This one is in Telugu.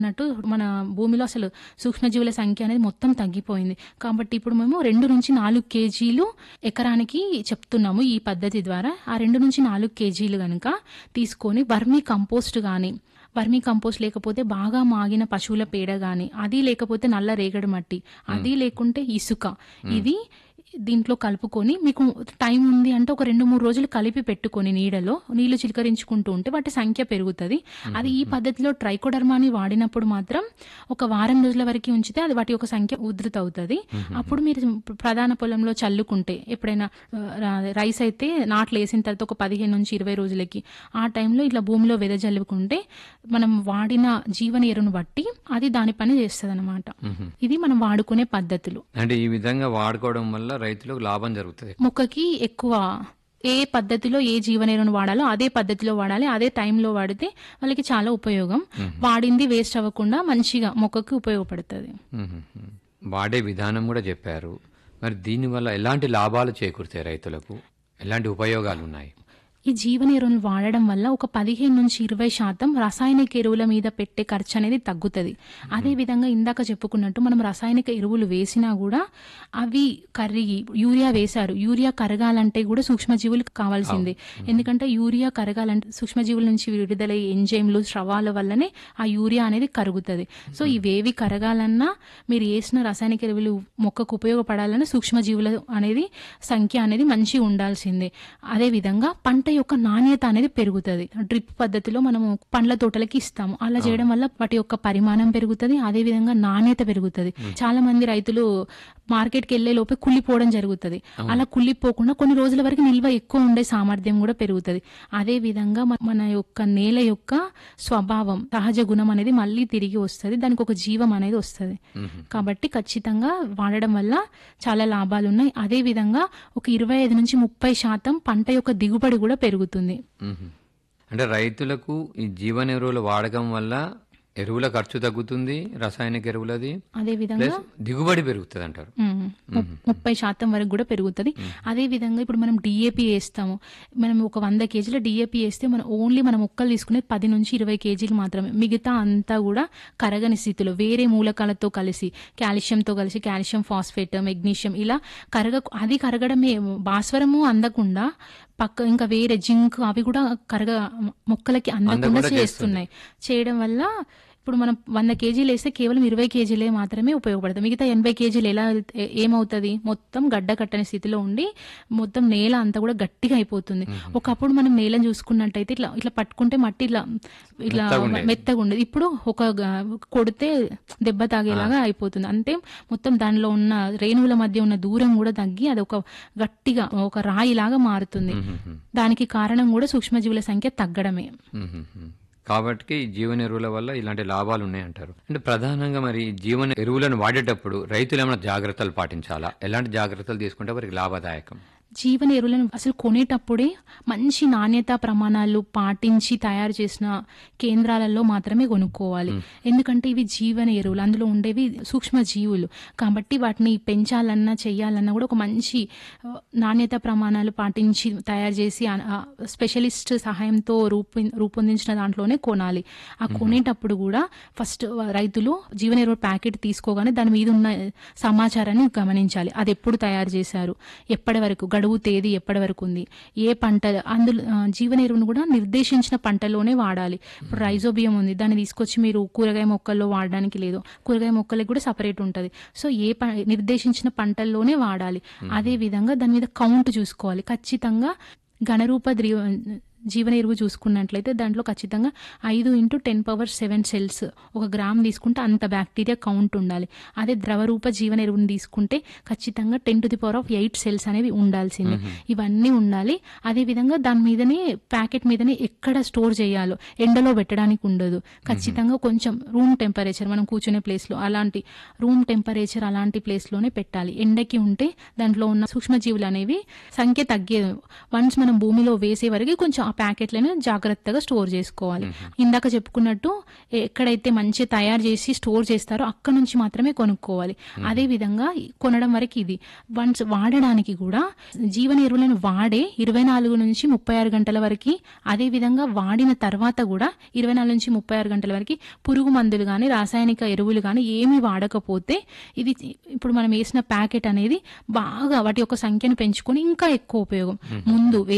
అన్నట్టు మన భూమిలో అసలు సూక్ష్మజీవుల సంఖ్య అనేది మొత్తం తగ్గిపోయింది కాబట్టి ఇప్పుడు మేము రెండు నుంచి నాలుగు కేజీలు ఎకరానికి చెప్తున్నాము ఈ పద్ధతి ద్వారా ఆ రెండు నుంచి నాలుగు కేజీలు కనుక తీసుకొని వర్మీ కంపోస్ట్ కానీ వర్మీ కంపోస్ట్ లేకపోతే బాగా మాగిన పశువుల పేడ కానీ అది లేకపోతే నల్ల రేగడి మట్టి అది లేకుంటే ఇసుక ఇది దీంట్లో కలుపుకొని మీకు టైం ఉంది అంటే ఒక రెండు మూడు రోజులు కలిపి పెట్టుకొని నీడలో నీళ్లు చిలకరించుకుంటూ ఉంటే వాటి సంఖ్య పెరుగుతుంది అది ఈ పద్ధతిలో ట్రైకోడర్మాని వాడినప్పుడు మాత్రం ఒక వారం రోజుల వరకు ఉంచితే అది వాటి యొక్క సంఖ్య ఉధృత అవుతుంది అప్పుడు మీరు ప్రధాన పొలంలో చల్లుకుంటే ఎప్పుడైనా ఆ, రా- రైస్ అయితే నాట్లు వేసిన తర్వాత ఒక పదిహేను నుంచి ఇరవై రోజులకి ఆ టైంలో ఇట్లా భూమిలో వెదజల్లుకుంటే మనం వాడిన జీవన ఎరువును బట్టి అది దాని పని చేస్తుంది అనమాట ఇది మనం వాడుకునే పద్ధతులు అంటే ఈ విధంగా వాడుకోవడం వల్ల రైతులకు లాభం జరుగుతుంది మొక్కకి ఎక్కువ ఏ పద్ధతిలో ఏ జీవనెరువును వాడాలో అదే పద్ధతిలో వాడాలి అదే టైంలో వాడితే వాళ్ళకి చాలా ఉపయోగం వాడింది వేస్ట్ అవ్వకుండా మంచిగా మొక్కకి ఉపయోగపడుతుంది మ్మ్. వాడే విధానం కూడా చెప్పారు మరి దీనివల్ల ఎలాంటి లాభాలు చేకూరుతాయి రైతులకు ఎలాంటి ఉపయోగాలు ఉన్నాయి ఈ జీవన ఎరువులు వాడడం వల్ల ఒక పదిహేను నుంచి ఇరవై శాతం రాసాయనిక ఎరువుల మీద పెట్టే ఖర్చు అనేది తగ్గుతుంది అదే విధంగా ఇందాక చెప్పుకున్నట్టు మనం రాసాయనిక ఎరువులు వేసినా కూడా అవి కరిగి యూరియా వేశారు యూరియా కరగాలంటే కూడా సూక్ష్మజీవులు కావాల్సిందే ఎందుకంటే యూరియా కరగాలంటే సూక్ష్మజీవుల నుంచి విడుదలయ్యే ఎంజైమ్లు స్రవాల వల్లనే ఆ యూరియా అనేది కరుగుతుంది సో ఇవేవి కరగాలన్నా మీరు వేసిన రాసాయనిక ఎరువులు మొక్కకు ఉపయోగపడాలన్నా సూక్ష్మజీవుల అనేది సంఖ్య అనేది మంచిగా ఉండాల్సిందే అదే విధంగా పంట యొక్క నాణ్యత అనేది పెరుగుతుంది డ్రిప్ పద్ధతిలో మనము పండ్ల తోటలకి ఇస్తాము అలా చేయడం వల్ల వాటి యొక్క పరిమాణం పెరుగుతుంది అదే విధంగా నాణ్యత పెరుగుతుంది చాలా మంది రైతులు మార్కెట్కి వెళ్లే లోపే కుళ్ళిపోవడం జరుగుతుంది అలా కుళ్ళిపోకుండా కొన్ని రోజుల వరకు నిల్వ ఎక్కువ ఉండే సామర్థ్యం కూడా పెరుగుతుంది అదే విధంగా మన- మన యొక్క నేల యొక్క స్వభావం సహజ గుణం అనేది మళ్ళీ తిరిగి వస్తుంది దానికి ఒక జీవం అనేది వస్తుంది కాబట్టి ఖచ్చితంగా వాడడం వల్ల చాలా లాభాలు ఉన్నాయి అదే విధంగా ఒక ఇరవై ఐదు నుంచి ముప్పై శాతం పంట యొక్క దిగుబడి కూడా పెరుగుతుంది మ్మ్. అంటే రైతులకు ఈ జీవన ఎరువుల వాడకం వల్ల ఎరువుల ఖర్చు తగ్గుతుంది రసాయనిక ఎరువులది అదే విధంగా ప్లస్ దిగుబడి పెరుగుతుంది అంటారు మ్మ్. ము- ముప్పై శాతం వరకు కూడా పెరుగుతుంది అదే విధంగా ఇప్పుడు మనం డిఏపి వేస్తాము మనం ఒక వంద కేజీల డిఏపి వేస్తే మనం ఓన్లీ మనం మొక్కలు తీసుకునే పది నుంచి ఇరవై కేజీలు మాత్రమే మిగతా అంతా కూడా కరగని స్థితిలో వేరే మూలకాలతో కలిసి కాల్షియంతో కలిసి కాల్షియం ఫాస్ఫేట్ మెగ్నీషియం ఇలా కరగ అది కరగడమే భాస్వరము అందకుండా పక్క ఇంకా వేరే జింక్ అవి కూడా కరగ మొక్కలకి అందకుండా అందకుండా చేస్తున్నాయి చేయడం వల్ల ఇప్పుడు మనం వంద కేజీలు వేస్తే కేవలం ఇరవై కేజీలే మాత్రమే ఉపయోగపడుతుంది మిగతా ఎనభై కేజీలు ఎలా ఏ- ఏమవుతుంది మొత్తం గడ్డ కట్టని స్థితిలో ఉండి మొత్తం నేల అంతా కూడా గట్టిగా అయిపోతుంది ఒకప్పుడు మనం నేలను చూసుకున్నట్టయితే ఇట్లా ఇట్లా పట్టుకుంటే మట్టి ఇట్లా ఇట్లా మెత్తగా ఉండేది. మెత్తగా ఉండేది ఇప్పుడు ఒక గ- కొడితే దెబ్బ తాగేలాగా అయిపోతుంది అంటే మొత్తం దానిలో ఉన్న రేణువుల మధ్య ఉన్న దూరం కూడా తగ్గి అది ఒక గట్టిగా ఒక రాయిలాగా మారుతుంది దానికి కారణం కూడా సూక్ష్మజీవుల సంఖ్య తగ్గడమే మ్మ్. కాబట్టి ఈ జీవన ఎరువుల వల్ల ఇలాంటి లాభాలు ఉన్నాయంటారు అంటే ప్రధానంగా మరి ఈ జీవన ఎరువులను వాడేటప్పుడు రైతులు ఏమైనా జాగ్రత్తలు పాటించాలా ఎలాంటి జాగ్రత్తలు తీసుకుంటే వారికి లాభదాయకం జీవన ఎరువులను అసలు కొనేటప్పుడే మంచి నాణ్యత ప్రమాణాలు పాటించి తయారు చేసిన కేంద్రాలలో మాత్రమే కొనుక్కోవాలి ఎందుకంటే ఇవి జీవన ఎరువులు అందులో ఉండేవి సూక్ష్మ జీవులు కాబట్టి వాటిని పెంచాలన్నా చెయ్యాలన్నా కూడా ఒక మంచి ఆ, నాణ్యత ప్రమాణాలు పాటించి తయారు చేసి ఆ- ఆ స్పెషలిస్ట్ సహాయంతో రూపొ రూపొందించిన దాంట్లోనే కొనాలి ఆ కొనేటప్పుడు కూడా ఫస్ట్ రైతులు జీవన ఎరువు ప్యాకెట్ తీసుకోగానే దాని మీద ఉన్న సమాచారాన్ని గమనించాలి అది ఎప్పుడు తయారు చేశారు ఎప్పటి వరకు గడువు తేదీ ఎప్పటి వరకు ఉంది ఏ పంట అందులో ఆ, జీవన ఎరువును కూడా నిర్దేశించిన పంటలోనే వాడాలి ఇప్పుడు రైజోబియం ఉంది దాన్ని తీసుకొచ్చి మీరు కూరగాయ మొక్కల్లో వాడడానికి లేదు కూరగాయ మొక్కలకి కూడా సపరేట్ ఉంటుంది సో ఏ ప- నిర్దేశించిన పంటల్లోనే వాడాలి అదే విధంగా దాని మీద కౌంట్ చూసుకోవాలి ఖచ్చితంగా ఘనరూప ద్రి జీవన ఎరువు చూసుకున్నట్లయితే దాంట్లో ఖచ్చితంగా ఐదు into ten power seven cells ఒక గ్రామ్ తీసుకుంటే అంత బ్యాక్టీరియా కౌంట్ ఉండాలి అదే ద్రవరూప జీవన ఎరువుని తీసుకుంటే ఖచ్చితంగా ten to the power of eight cells అనేవి ఉండాల్సిందే ఇవన్నీ ఉండాలి అదే విధంగా దాని మీదనే ప్యాకెట్ మీదనే ఎక్కడ స్టోర్ చేయాలో ఎండలో పెట్టడానికి ఉండదు ఖచ్చితంగా కొంచెం రూమ్ టెంపరేచర్ మనం కూర్చునే ప్లేస్లో అలాంటి రూమ్ టెంపరేచర్ అలాంటి ప్లేస్లోనే పెట్టాలి ఎండకి ఉంటే దాంట్లో ఉన్న సూక్ష్మజీవులు అనేవి సంఖ్య తగ్గేది వన్స్ మనం భూమిలో వేసే వరకు కొంచెం ఆ ప్యాకెట్లను జాగ్రత్తగా స్టోర్ చేసుకోవాలి ఇందాక చెప్పుకున్నట్టు ఎక్కడైతే మంచి తయారు చేసి స్టోర్ చేస్తారో అక్కడ నుంచి మాత్రమే కొనుక్కోవాలి అదే విధంగా కొనడం వరకు ఇది వన్స్ వాడడానికి కూడా జీవన ఎరువులను వాడే ఇరవై నాలుగు నుంచి ముప్పై ఆరు గంటల వరకు అదే విధంగా వాడిన తర్వాత కూడా ఇరవై నాలుగు నుంచి ముప్పై ఆరు గంటల వరకు పురుగు మందులు కానీ రాసాయనిక ఎరువులు కానీ ఏమి వాడకపోతే ఇది ఇప్పుడు మనం వేసిన ప్యాకెట్ అనేది బాగా వాటి యొక్క సంఖ్యను పెంచుకొని ఇంకా ఎక్కువ ఉపయోగం ముందు